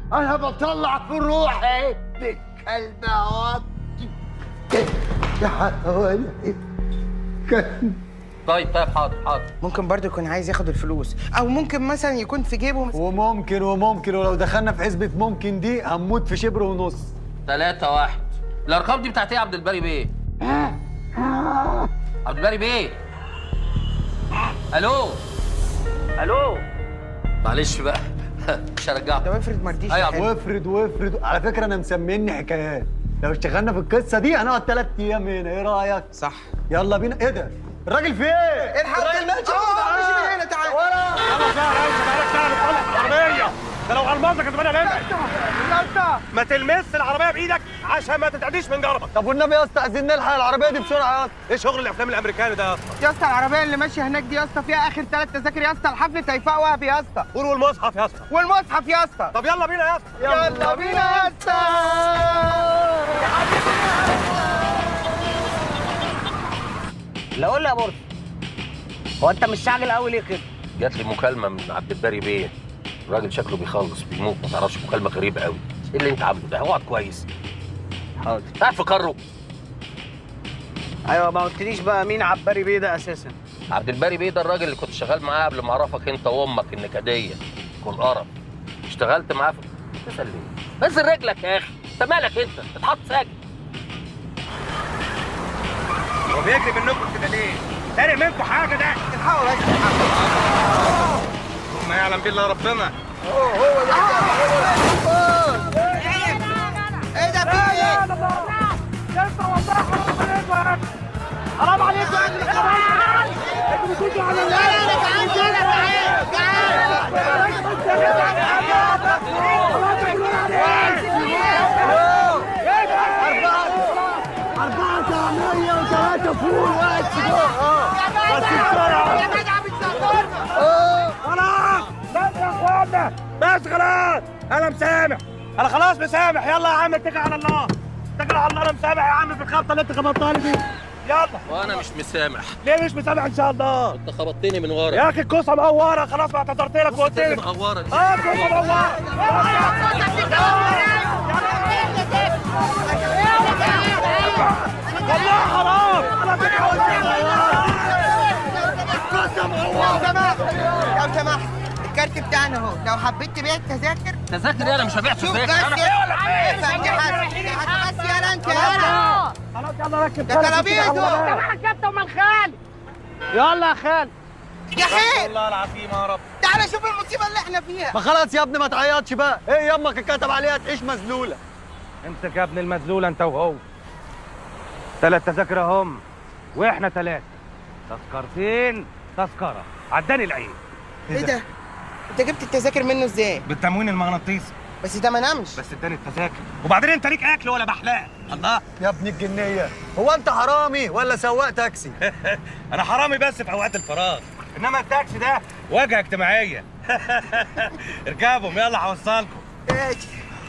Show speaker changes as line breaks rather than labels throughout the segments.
انا بطلع في روحي بالكلمه وطي يا حوالي كان
طيب طيب حاضر حاضر
ممكن برضه يكون عايز ياخد الفلوس او ممكن مثلا يكون في جيبه
وممكن وممكن ولو دخلنا في حسبة ممكن دي هنموت في شبر ونص
ثلاثة واحد الأرقام دي بتاعت إيه يا عبد الباري بيه؟ عبد الباري بيه ألو ألو معلش بقى مش هرجعك
طب افرض ما رضيش
أيوة يا
يحل.
وافرد وافرد على فكرة أنا مسميني حكايات لو اشتغلنا في القصة دي هنقعد ثلاث أيام هنا إيه رأيك؟
صح
يلا بينا إيه ده؟ الراجل في إيه؟
الحق
الراجل ماشي
اه ماشي من هنا تعالى
العربية ده لو غلطتك هتبقى انا ما تلمس العربية بإيدك عشان ما تتعديش من جربك
طب والنبي يا اسطى عايزين نلحق العربية دي بسرعة يا اسطى
ايه شغل الافلام الامريكاني ده يا اسطى
يا اسطى العربيه اللي ماشيه هناك دي يا اسطى فيها اخر ثلاث تذاكر يا اسطى الحفل هيفاء وهبي يا اسطى
قول والمصحف يا اسطى
والمصحف يا اسطى
طب يلا بينا يا اسطى
يلا بينا يا اسطى
لا قول لي يا مرسي هو انت مش شاغل قوي ليه كده؟
جات لي مكالمة من عبد الباري بيه الراجل شكله بيخلص بيموت ما تعرفش مكالمة غريبة قوي ايه اللي انت عامله ده اقعد كويس
حاضر
قاعد في كره
ايوه ما قلتليش بقى مين عباري بيه ده اساسا
عبد الباري بيه ده الراجل اللي كنت شغال معاه قبل ما اعرفك انت وامك النكديه كل قرف اشتغلت معاه في تسال ليه؟ نزل رجلك يا اخي انت مالك انت؟ اتحط ساكت
هو بيجري منكم كده ليه؟ سارق منكم حاجة ده
الحقوا بس
ما يعلم بالله ربنا
ايه ده في ايه؟
حرام عليكم يا ابن الخبايث انتوا بتيجوا على خلاص بس يا اخوانا بس خلاص انا مسامح انا خلاص مسامح يلا يا عم اتكل على الله اتكل على الله انا مسامح يا عم في الخبطه اللي انت خبطتها لي دي يلا
وانا مش مسامح
ليه مش مسامح ان شاء الله
انت خبطتني من ورا
يا اخي الكوسه مقوره خلاص ما اعتذرت لك وقلت
انت
لك
مقوره دي
اه الكوسه مقوره والله حرام انا فيك
لو سمحت لو سمحت الكارت بتاعنا اهو لو حبيت تبيع التذاكر
تذاكر ايه انا مش هبيع
شوف
تذاكر
بس
انا
افهم دي حاجه دي حاجه بس يلا انت يلا
خلاص يلا ركب
ده ترابيزه
يلا يا خال
يا خير
والله العظيم يا رب
تعالى شوف المصيبه اللي احنا فيها
ما خلاص يا ابني ما تعيطش بقى ايه يمك كتب عليها تعيش مذلولة
امسك يا ابن المذلول انت وهو ثلاث تذاكر اهم واحنا ثلاثه تذكرتين تذكره عداني العين
ايه ده انت جبت التذاكر منه ازاي
بالتموين المغناطيسي
بس ده ما نامش
بس اداني التذاكر وبعدين انت ليك اكل ولا بحلاق الله
يا ابن الجنية هو انت حرامي ولا سواق تاكسي
انا حرامي بس في اوقات الفراغ انما التاكسي ده واجهه اجتماعيه اركبهم يلا هوصلكم
ماشي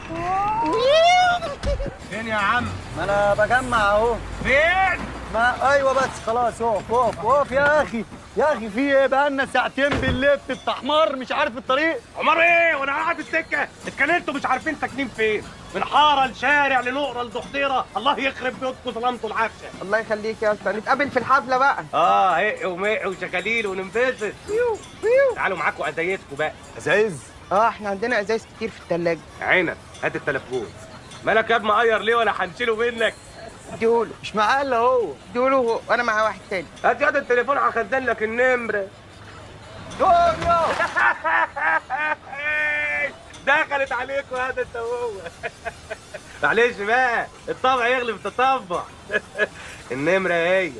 فين يا عم
ما انا بجمع اهو
فين
ما ايوه بس خلاص اقف اقف اقف يا اخي يا اخي في ايه بقالنا ساعتين بالليل في حمار مش عارف الطريق
عمر ايه وانا قاعد في السكه اتكلمتوا مش عارفين ساكنين فين من حاره لشارع لنقره لضحضيره الله يخرب بيوتكم ظلمتوا العفشه
الله يخليك يا اسطى نتقابل في الحفله بقى
اه هق ومق وشكاليل وننبسط تعالوا معاكم ازايتكم بقى
ازايز
اه احنا عندنا ازايز كتير في الثلاجه
عينك هات التليفون مالك يا ابني مقير ليه ولا هنشيله منك
اديهوله
مش معاه الا هو
اديهوله هو وانا مع واحد تاني
هات يد التليفون هخزن لك النمره دخلت عليكم هذا انت وهو معلش بقى الطبع يغلب التطبع النمره هي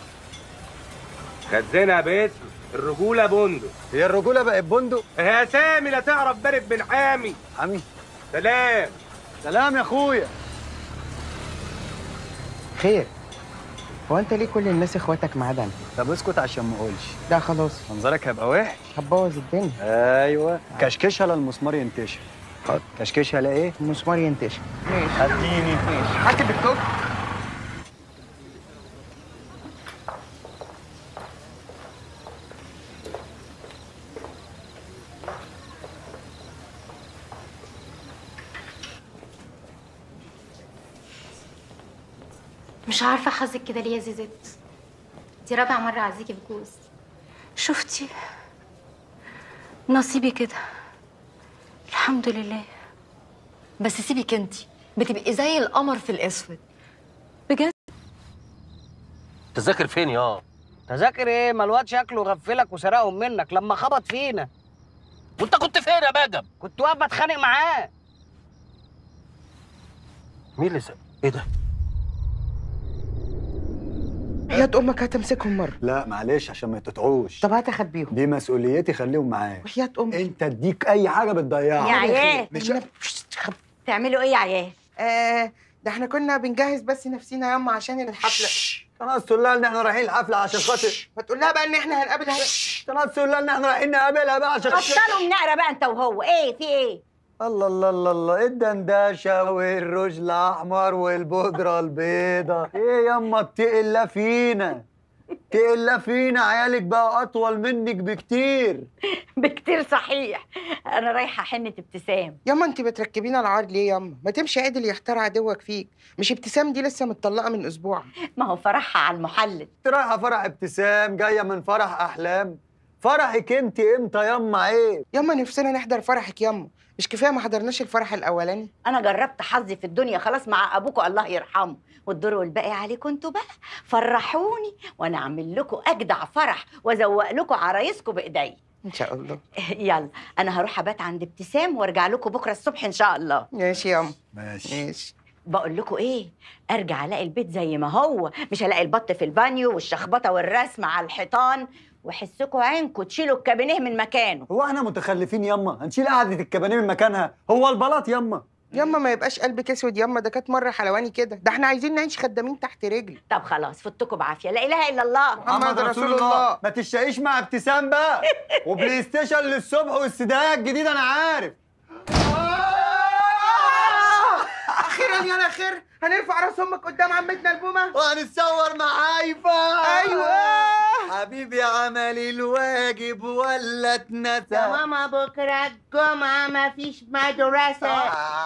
خزنها باسم الرجوله بندق
هي الرجولة بقت بندق
يا سامي لا تعرف بارد بن حامي
حمي
سلام
سلام يا اخويا
خير هو انت ليه كل الناس اخواتك ما عدا انا
طب اسكت عشان ما اقولش
لا خلاص
منظرك هيبقى وحش
هتبوظ الدنيا
ايوه كشكشها للمسمار ينتشر كشكشها لايه
المسمار ينتشر ماشي
اديني
ماشي هات بالكوك
مش عارفة حظك كده ليه يا زيزت دي رابع مرة أعزيكي بجوز
شفتي نصيبي كده الحمد لله
بس سيبك انتي بتبقي زي القمر في الاسود
بجد
تذاكر فين يا
تذاكر ايه ما الواد شكله غفلك وسرقهم منك لما خبط فينا
وانت كنت فين يا باجم
كنت واقف بتخانق معاه
مين اللي سأل؟ ايه ده
حياة امك هتمسكهم مرة
لا معلش عشان ما يتقطعوش
طب هات اخبيهم
دي مسؤوليتي خليهم معايا
وحياة امك
انت اديك اي حاجه بتضيعها
يا عيال
مش
تعملوا ايه يا عيال
آه ده احنا كنا بنجهز بس نفسينا ياما عشان الحفلة
خلاص تقول لها ان احنا رايحين الحفله عشان خاطر
ما تقول لها بقى ان احنا هنقابل
خلاص تقول لها ان احنا رايحين نقابلها بقى عشان خاطر
بطلوا منقرة بقى انت وهو ايه في ايه
الله الله الله الله ايه الدندشه والروج الاحمر والبودره البيضه ايه ياما اتقي الله فينا اتقي الله فينا عيالك بقى اطول منك بكتير
بكتير صحيح انا رايحة حنة ابتسام
ياما انت بتركبينا العار ليه ياما ما تمشي عدل يختار عدوك فيك مش ابتسام دي لسه متطلقه من اسبوع
ما هو فرحها على المحلل
انت رايحه فرح ابتسام جايه من فرح احلام فرحك انت امتى ياما عيب
ياما نفسنا نحضر فرحك ياما مش كفايه ما حضرناش الفرح الاولاني
انا جربت حظي في الدنيا خلاص مع ابوكوا الله يرحمه والدور والباقي عليكم انتوا بقى فرحوني وانا اعمل لكم اجدع فرح وازوق لكم عرايسكم بايدي
ان شاء الله
يلا انا هروح ابات عند ابتسام وارجع لكم بكره الصبح ان شاء الله
ماشي ياما
ماشي
ماشي
بقول لكم ايه ارجع الاقي البيت زي ما هو مش هلاقي البط في البانيو والشخبطه والرسم على الحيطان وحسكوا عينكم تشيلوا الكابينيه من مكانه
هو احنا متخلفين ياما هنشيل قعده الكبانيه من مكانها هو البلاط ياما
ياما ما يبقاش قلبك اسود ياما ده كانت مره حلواني كده ده احنا عايزين نعيش خدامين تحت رجلي
طب خلاص فتكم بعافيه لا اله الا الله
محمد رسول الله
ما تشتاقيش مع ابتسام بقى وبلاي ستيشن للصبح والسدايه الجديد انا عارف
اخيرا يا انا خير هنرفع راس امك قدام عمتنا البومه
وهنتصور مع هايفا
ايوه
حبيبي عمل الواجب ولا اتنسى
ماما بكره الجمعه مفيش مدرسه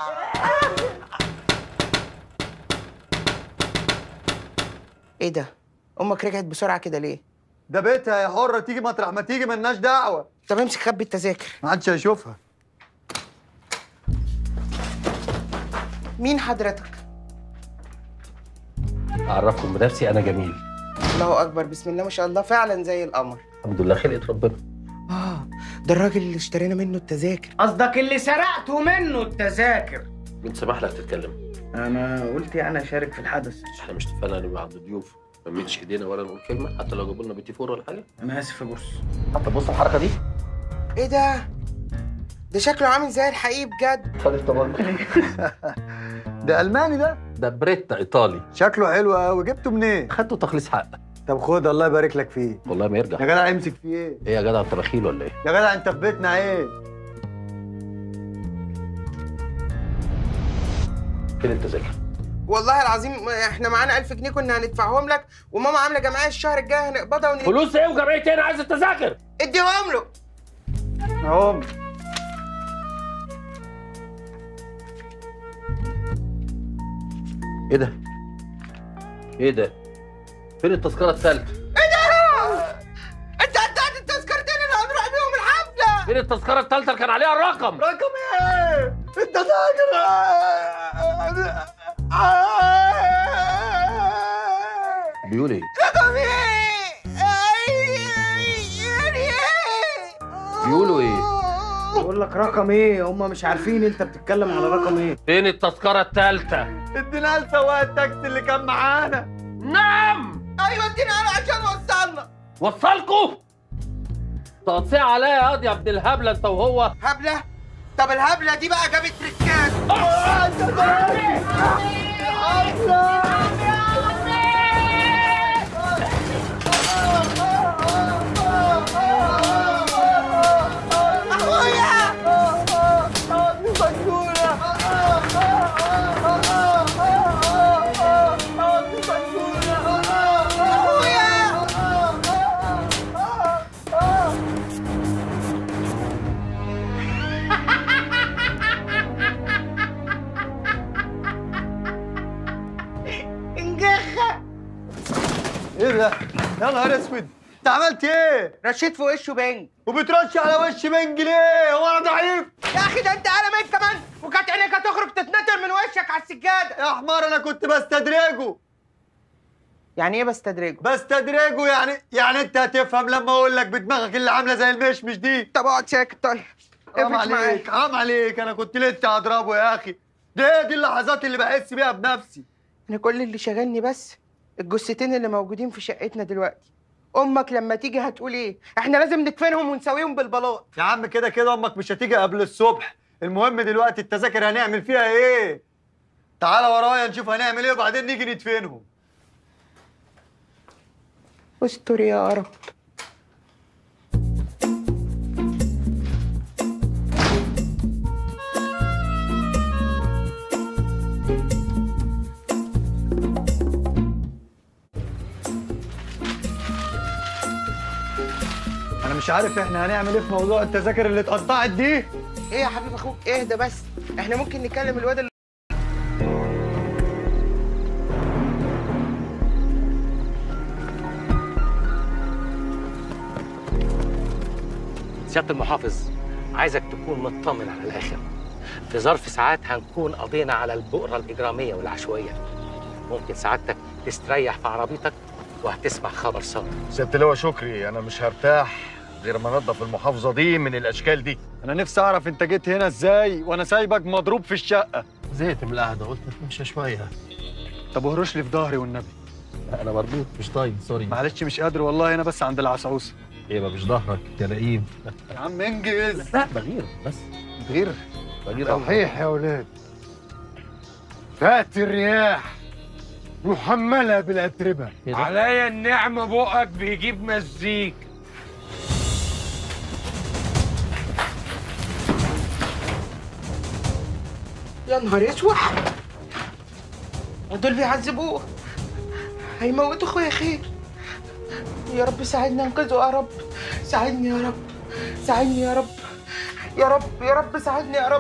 ايه ده امك رجعت بسرعه كده ليه
ده بيتها يا حرة تيجي مطرح ما تيجي ملناش دعوة
طب امسك خبي التذاكر
ما حدش هيشوفها
مين حضرتك
اعرفكم بنفسي انا جميل
الله اكبر بسم الله ما شاء الله فعلا زي القمر
الحمد لله خلقت ربنا
اه ده الراجل اللي اشترينا منه التذاكر
قصدك اللي سرقته منه التذاكر
مين سمح لك تتكلم
انا قلت يعني اشارك في الحدث
احنا مش اتفقنا نبقى عند ضيوف ما نمدش ايدينا ولا نقول كلمه حتى لو جابوا لنا بيتي فور ولا حاجه
انا اسف يا بص
حتى بص الحركه دي
ايه ده ده شكله عامل زي الحقيقي بجد
خد الطبق
ده ألماني ده
ده بريتا ايطالي
شكله حلو قوي جبته منين؟
خدته تخليص حق
طب خد الله يبارك لك فيه
والله ما يرجع
يا جدع امسك فيه ايه؟
ايه يا جدع انت بخيل ولا ايه
يا جدع انت في بيتنا ايه؟
فين التذاكر
والله العظيم احنا معانا 1000 جنيه كنا هندفعهم لك وماما عامله جمعيه الشهر الجاي هنقبضها ون...
فلوس ايه وجمعيه ايه انا عايز التذاكر
اديهم له
اهم
ايه ده ايه ده فين التذكره الثالثه
انت هتاخد التذكرتين اللي هنروح بيهم الحفله
فين التذكره الثالثه اللي كان عليها الرقم
رقم ايه؟ انت فاكر
بيقول ايه
رقم ايه؟
بيقولوا ايه
بقول لك رقم ايه هم مش عارفين انت بتتكلم على رقم ايه
فين التذكره الثالثه
ادينا لسواق التاكسي اللي كان معانا
نعم
ايوه ادينا انا عشان وصلنا
وصلكوا تقطيع عليا يا قاضي يا ابن الهبله انت وهو
هبله طب الهبله دي بقى جابت تريكات
ده يا نهار اسود انت عملت ايه
رشيت في وشه بنج
وبترش على وش بنج ليه هو انا ضعيف
يا اخي ده انت قلمك كمان وكانت عينيك هتخرج تتنطر من وشك على السجاده
يا حمار انا كنت بستدرجه
يعني ايه بستدرجه
بستدرجه يعني يعني انت هتفهم لما اقول لك بدماغك اللي عامله زي المشمش دي
طب اقعد ساكت طيب
حرام
افرش معايا.
عليك حرام عليك انا كنت لسه هضربه يا اخي دي دي اللحظات اللي بحس بيها بنفسي
انا كل اللي شغلني بس الجثتين اللي موجودين في شقتنا دلوقتي امك لما تيجي هتقول ايه احنا لازم ندفنهم ونسويهم بالبلاط
يا عم كده كده امك مش هتيجي قبل الصبح المهم دلوقتي التذاكر هنعمل فيها ايه تعالى ورايا نشوف هنعمل ايه وبعدين نيجي ندفنهم
استر يا رب
انا مش عارف احنا هنعمل ايه في موضوع التذاكر اللي اتقطعت دي
ايه يا حبيب اخوك اهدى بس احنا ممكن نكلم الواد اللي
سيادة المحافظ عايزك تكون مطمن على الآخر في ظرف ساعات هنكون قضينا على البؤرة الإجرامية والعشوائية ممكن سعادتك تستريح في عربيتك وهتسمع خبر صادق
سيادة اللواء شكري أنا مش هرتاح غير ما انضف المحافظة دي من الأشكال دي
انا نفسي اعرف انت جيت هنا ازاي وانا سايبك مضروب في الشقه
زهقت من القعده قلت نمشي شويه
طب اهرش لي في ظهري والنبي
انا مربوط مش طايق سوري
معلش مش قادر والله انا بس عند العصعوصه
ايه ما مش ظهرك يا لئيم
يا عم انجز
لا بغير بس
غير
بغير أوي.
صحيح يا ولاد فات الرياح محملة بالأتربة
عليا النعمة بقك بيجيب مزيك
يا نهار اسود دول بيعذبوه هيموتوا اخويا خير يا رب ساعدني انقذه يا رب ساعدني يا رب ساعدني يا رب يا رب يا رب ساعدني يا رب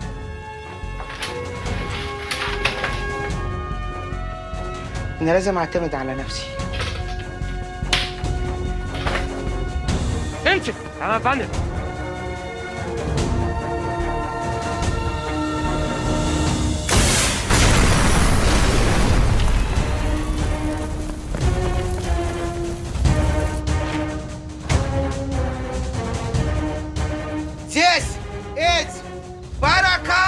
انا لازم اعتمد على نفسي
امشي انا فندم
سيس ايز بركه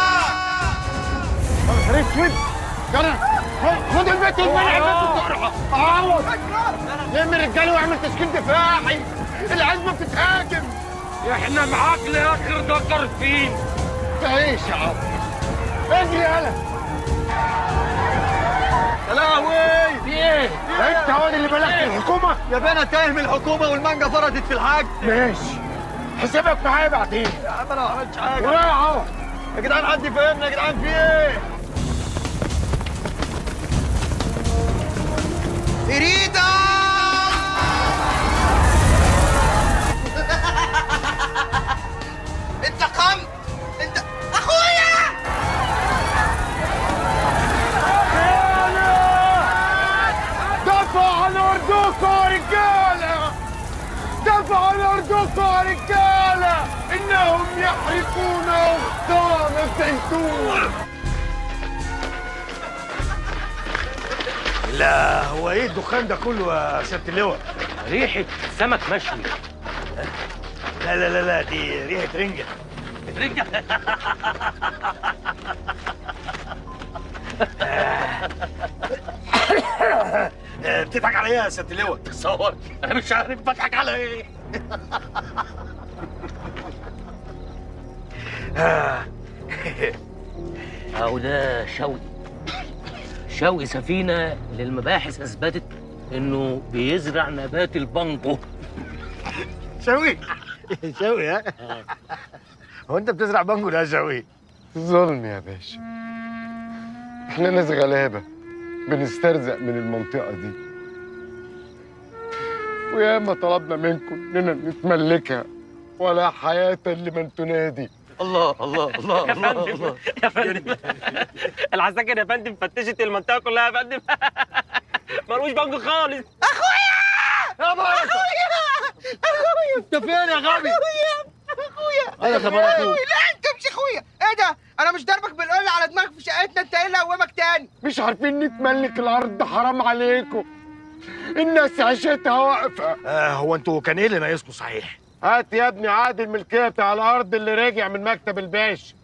نهار اسود يلا خد البيت والمنع البيت بسرعة عوض لم الرجالة واعمل تشكيل دفاعي العزمة بتتهاجم
احنا معاك لاخر دكر فين
تعيش يا عم اجري يلا
يا لهوي
في ايه
انت هو اللي بلغت الحكومة
يا بنا تايه من الحكومه والمانجا فرطت في الحاج
ماشي حسابك معايا بعدين
يا عم انا ما عملتش حاجه
ورايا اهو
يا جدعان حد يفهمنا يا جدعان في ايه
فريدة انتقمت انت اخويا
دفع عن ارضكم يا رجالة دفع عن ارضكم يا رجالة انهم يحرقون اغصان الزيتون لا هو ايه الدخان ده كله يا سيادة اللواء؟
ريحة سمك مشوي
لا لا لا لا دي ريحة رنجة
رجع
آه، بتضحك على ايه يا سيادة اللواء؟
تصور انا مش عارف بضحك على ايه اهو ده شوقي شوقي سفينة للمباحث أثبتت إنه بيزرع نبات البانجو
شوقي شوقي ها؟ هو انت بتزرع بانجو ده يا شوقي؟
ظلم يا باشا احنا ناس غلابة بنسترزق من المنطقة دي وياما طلبنا منكم اننا نتملكها ولا حياة لمن تنادي
الله الله الله الله الله
يا فندم العساكر يا فندم فتشت المنطقه كلها يا فندم
ملوش بنك خالص
اخويا
يا بابا
اخويا اخويا
انت فين يا غبي
اخويا اخويا
أنا كمان أخوك.
لا انت مش اخويا ايه ده انا مش ضربك بالقله على دماغك في شقتنا انت ايه اللي قومك تاني
مش عارفين نتملك الارض حرام عليكم الناس عيشتها واقفه
آه هو انتوا كان ايه اللي ناقصكم صحيح؟
هات يا ابني عقد الملكيه بتاع الارض اللي راجع من مكتب الباشا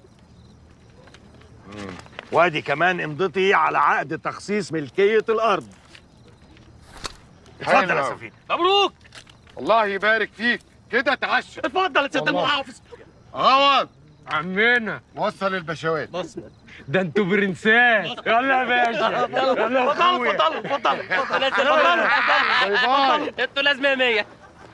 وادي كمان امضتي على عقد تخصيص ملكيه الارض اتفضل
حلو
يا
أوي.
سفينه
مبروك
الله يبارك فيك كده اتعشى
اتفضل يا سياده
والله.
المحافظ
عوض عمنا وصل البشوات
بص
ده انتوا برنسات يلا يا باشا
اتفضلوا
يا أخويا.
اتفضلوا اتفضلوا اتفضلوا اتفضلوا
باي باي
انتوا لازم 100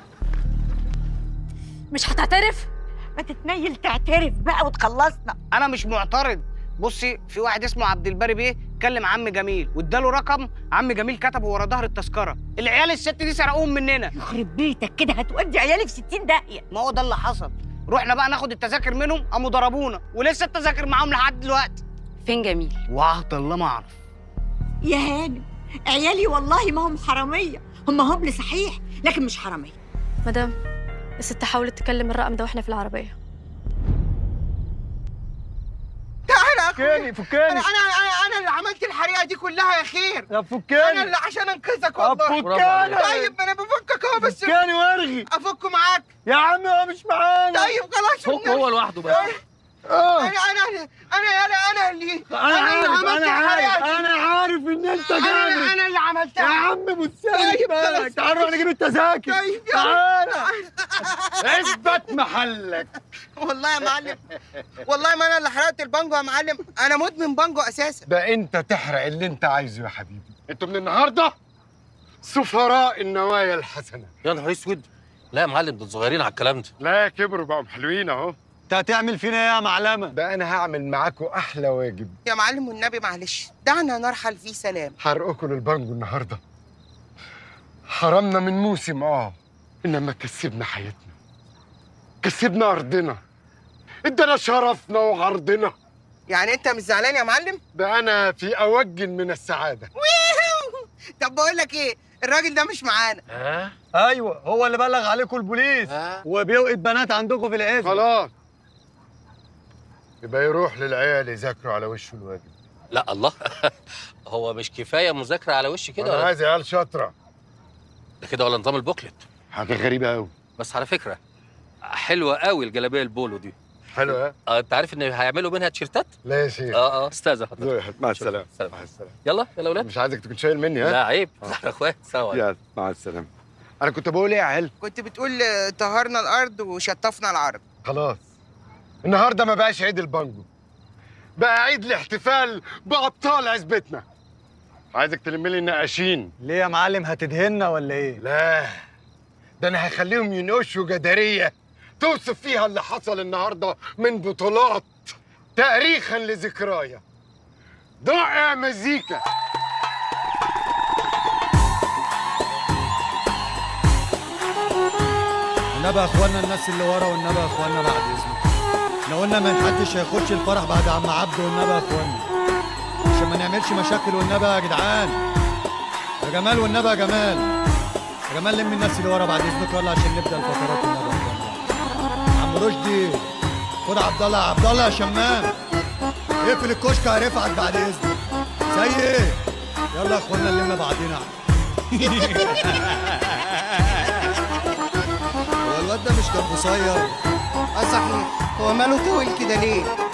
مش هتعترف؟ ما تتنيل تعترف بقى وتخلصنا
انا مش معترض بصي في واحد اسمه عبد الباري بيه كلم عم جميل واداله رقم عم جميل كتبه ورا ظهر التذكره العيال الست دي سرقوهم مننا
يخرب بيتك كده هتودي عيالي في 60 داهيه
ما هو ده اللي حصل رحنا بقى ناخد التذاكر منهم قاموا ضربونا ولسه التذاكر معاهم لحد دلوقتي
فين جميل
وعهد الله ما اعرف
يا هانم عيالي والله ما هم حراميه هم هبل صحيح لكن مش حراميه
مدام الست حاولت تكلم الرقم ده واحنا في العربيه
تعالى يا اخويا
فكاني فكاني
انا انا انا انا اللي عملت الحريقه دي كلها يا خير
يا
انا
فكاني
اللي عشان انقذك
طب
والله
فكاني
طيب انا بفكك اهو بس
فكاني وارغي
افكه معاك
يا عم هو مش معانا
طيب خلاص
فك هو لوحده بس
اه
انا انا انا انا انا اللي
انا
اللي
عارف
عملت
انا عارف
الحريقة دي.
انا عارف ان انت
انا
جامد
انا اللي عملتها
يا عم بص
طيب خلاص.
بالك تعال نروح نجيب التذاكر
طيب يلا.
تعال اثبت محلك
والله يا معلم والله ما انا اللي حرقت البانجو يا معلم انا مدمن بانجو اساسا
ده انت تحرق اللي انت عايزه يا حبيبي انتوا من النهارده سفراء النوايا الحسنه
يا نهار اسود لا يا معلم دول صغيرين على الكلام ده
لا كبروا بقوا حلوين اهو
انت هتعمل فينا ايه يا معلمه
ده انا هعمل معاكم احلى واجب
يا معلم والنبي معلش دعنا نرحل في سلام
حرقكم للبانجو النهارده حرمنا من موسم اه انما كسبنا حياتنا كسبنا ارضنا ادانا شرفنا وعرضنا
يعني انت مش زعلان يا معلم
ده انا في اوج من السعاده
طب بقول لك ايه الراجل ده مش معانا
ها
ايوه هو اللي بلغ عليكم البوليس
ها
وبيوقت بنات عندكم في العزم
خلاص يبقى يروح للعيال يذاكروا على وشه الواجب
لا الله هو مش كفايه مذاكره على وش كده
انا
ولا
عايز عيال شاطره
ده كده ولا نظام البوكلت
حاجه غريبه قوي
بس على فكره حلوه قوي الجلابيه البولو دي
حلو ها
اه انت عارف ان هيعملوا منها تيشيرتات
لا يا شيخ
اه اه استاذه حضرتك
زوي، مع السلامه
سلام.
مع السلامه
يلا يلا يا ولاد
مش عايزك تكون شايل مني ها
لا عيب لا يا اخوات سوا
يلا مع السلامه انا كنت بقول ايه يا عيال
كنت بتقول آه، طهرنا الارض وشطفنا العرب
خلاص النهارده ما بقاش عيد البانجو بقى عيد الاحتفال بابطال عزبتنا عايزك تلم لي النقاشين
ليه يا معلم هتدهنا ولا ايه
لا ده انا هخليهم ينقشوا جداريه توصف فيها اللي حصل النهارده من بطولات تاريخا لذكرايا ضائع مزيكا
النبي يا اخوانا الناس اللي ورا والنبي يا اخوانا بعد اذنك احنا قلنا ما حدش هيخش الفرح بعد عم عبده والنبي يا اخوانا عشان ما نعملش مشاكل والنبي يا جدعان يا جمال والنبي يا جمال يا جمال لم الناس اللي ورا بعد اذنك يلا عشان نبدا الفقرات والنبي يا اخوانا عم رشدي خد عبد الله عبد الله يا شمام اقفل الكشك يا رفعت بعد اذنك سيد يلا يا اخوانا نلم بعضينا هو الواد ده مش كان قصير
اه صحيح هو ماله طويل كده ليه